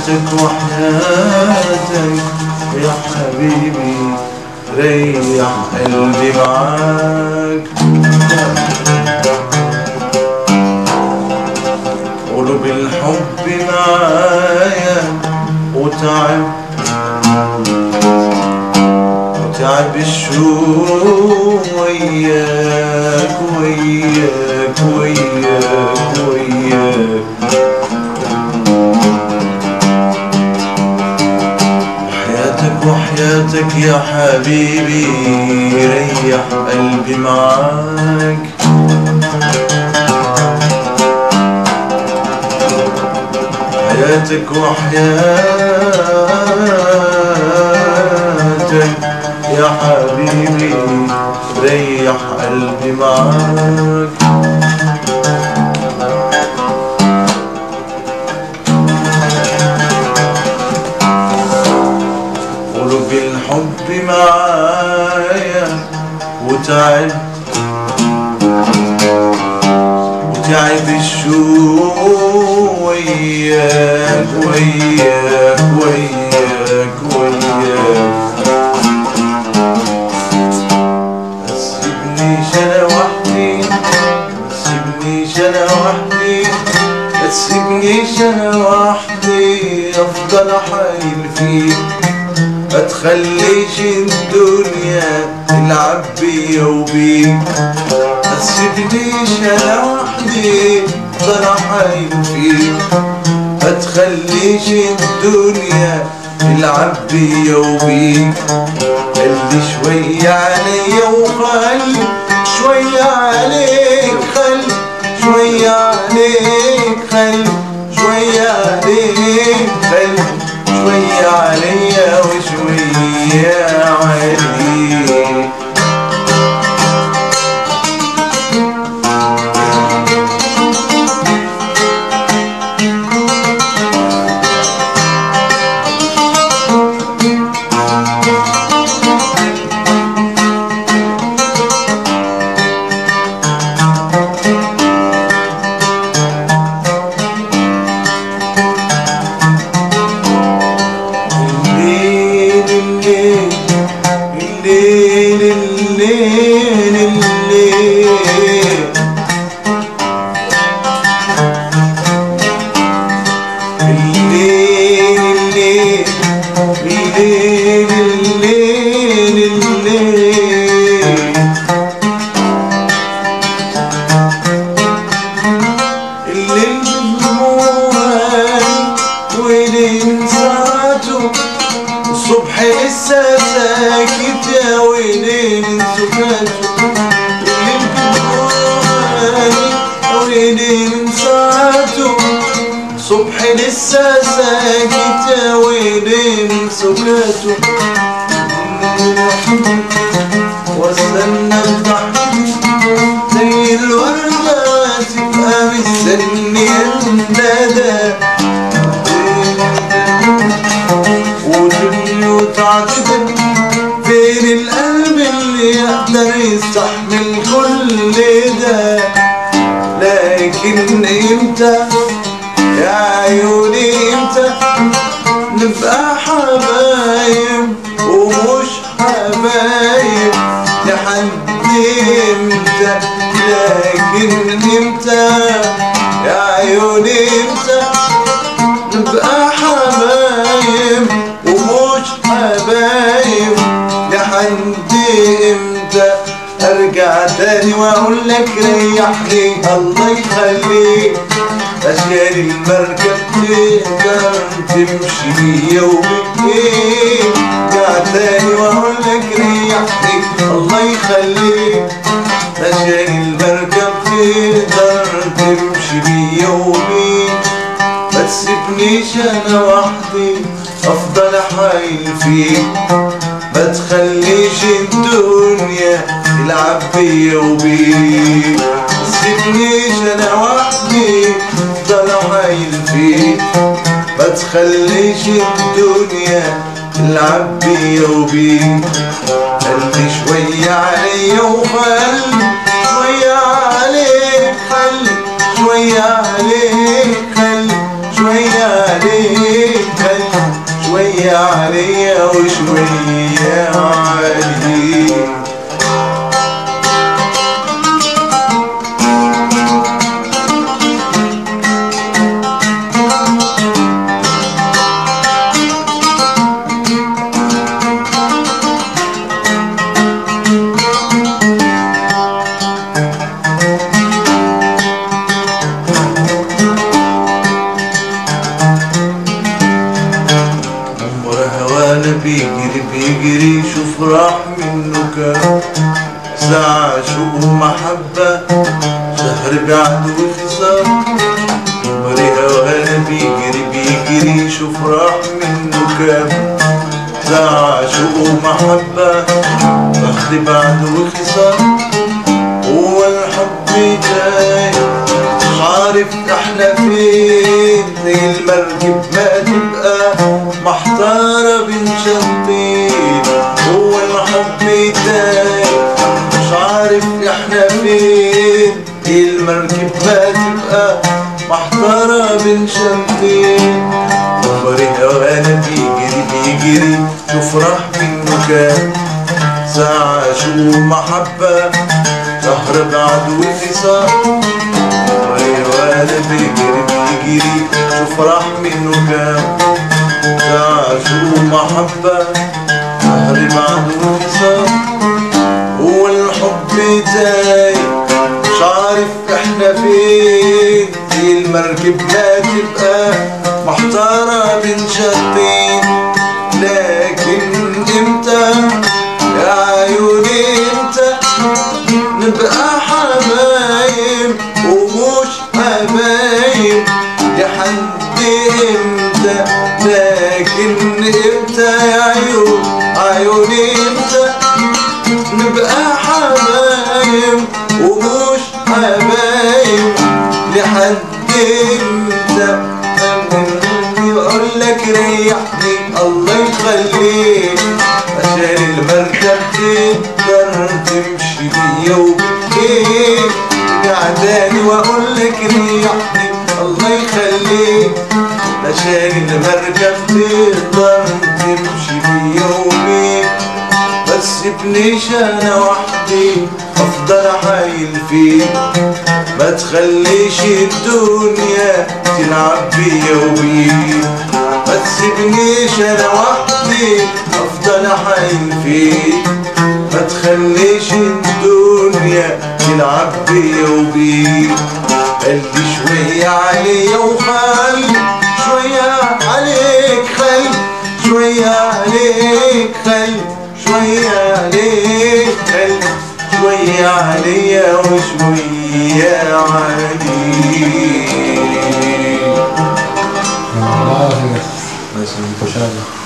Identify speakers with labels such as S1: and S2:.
S1: حياتك وحياتك يا حبيبي ريح قلبي معاك قلوب الحب معايا وتعب وتعب الشوق وياك وياك وياك وياك وحياتك وحياتك يا حبيبي ريح قلبي معاك حياتك وحياتك يا حبيبي ريح قلبي معاك قلوب الحب معايا وتعب وتعب الشوق وياك وياك وياك وياك ما تسيبنيش انا وحدي ما تسيبنيش انا وحدي ما تسيبنيش انا وحدي افضل احايل فيك ما تخليش الدنيا تلعب بيا وبيك ما تسيبنيش انا وحدي افضل احايل فيك ما تخليش الدنيا تلعب بيا وبيك خلي شوية عليا وخلي شوية عليك خلي شوية عليك خلي شوية عليك خلي شوية عليا وشوية عليك الليل الليل الليل الليل الليل الليل الليل الليل الليل الليل الليل موال وليل ساعته الصبح لسه ساكت يا ويلين سكاته الليل موال وليل ساعته الصبح لسه ساكت يا ويلين سكاته واستنى الضحك زي الوردة تبقى مستنية الندى وتبني وتعتذر فين القلب اللي يقدر يستحمل كل ده لكن امتى يا عيوني امتى نبقى حبايب ومش حبايب لحد امتى لكن امتى يا عيوني امتى نبقى حبايب ومش حبايب لحد امتى ارجع تاني واقول لك ريحني الله يخليك اشيال المركب تقدر تمشي بيا وبيك ارجع تاني واقول لك ريحني الله يخليك اشيال المركب تقدر تمشي بيا وبيك ما تسيبنيش انا وحدي افضل احايل فيك ما تخليش الدنيا تلعب بيا وبيك ما تسيبنيش انا وحدي افضل احايل فيك ما تخليش الدنيا تلعب بيا وبيك خلي شوية عليا وخلي شوية عليك خلي شوية عليك خلي شوية عليك محبة بخت بعد وخصام هو الحب جاي مش عارف احنا فين زي المركب ما تبقى محتارة بين شطين هو الحب جاي مش عارف احنا فين زي المركب ما تبقى محتارة بين شطين عمري وانا بيجري بيجري تفرح منه كان ساعة شو محبة شهر بعد وخصام وانا بيجري بيجري شوف راح منه كام ساعة شو محبة شهر بعد وخصام هو الحب تاي مش عارف احنا فين زي المركب ما تبقى محتارة بين شطين لكن امتى يا عيوني امتى نبقى حبايب ومش حبايب لحد امتى لكن امتى يا عيون عيوني امتى نبقى حبايب ومش حبايب لحد امتى يقول لك ريحني الله يخليك عشان المركب تقدر تمشي بيا وبتجيب قعداني واقول لك ريحني الله يخليك عشان المركب تقدر تمشي بيا وبيك بس ابنيش انا وحدي افضل احايل فيك ما تخليش الدنيا تلعب بيا وبيك ما تسيبنيش انا وحدي افضل احايل فيك ما تخليش الدنيا تلعب بيا وبيك قلبي شوية عليا وخلي شوية عليك خلي شوية عليك خلي شوية عليك خلي شوية عليا وشوية عليك
S2: الله
S1: ماشي
S2: ما شاء الله